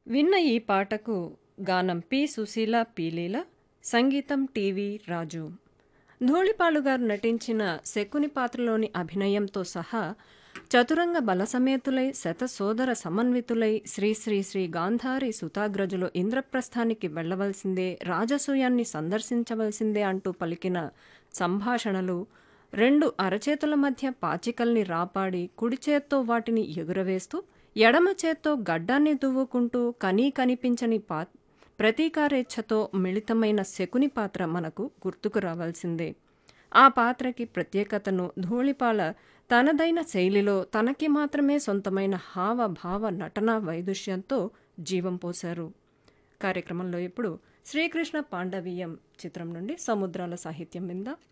విన్న ఈ పాటకు గానం పి సుశీల పీలీల సంగీతం టీవీ రాజు ధూళిపాలు గారు నటించిన శకుని పాత్రలోని అభినయంతో సహా చతురంగ బలసమేతులై శత సోదర సమన్వితులై శ్రీ శ్రీ శ్రీ గాంధారి సుతాగ్రజులు ఇంద్రప్రస్థానికి వెళ్లవలసిందే రాజసూయాన్ని సందర్శించవలసిందే అంటూ పలికిన సంభాషణలు రెండు అరచేతుల మధ్య పాచికల్ని రాపాడి కుడి చేత్తో వాటిని ఎగురవేస్తూ ఎడమ చేత్తో గడ్డాన్ని దువ్వుకుంటూ కనీ కనిపించని పా ప్రతీకారేచ్ఛతో మిళితమైన శకుని పాత్ర మనకు గుర్తుకు రావాల్సిందే ఆ పాత్రకి ప్రత్యేకతను ధూళిపాల తనదైన శైలిలో తనకి మాత్రమే సొంతమైన హావ భావ నటనా వైదుష్యంతో జీవం పోశారు కార్యక్రమంలో ఇప్పుడు శ్రీకృష్ణ పాండవీయం చిత్రం నుండి సముద్రాల సాహిత్యం మీద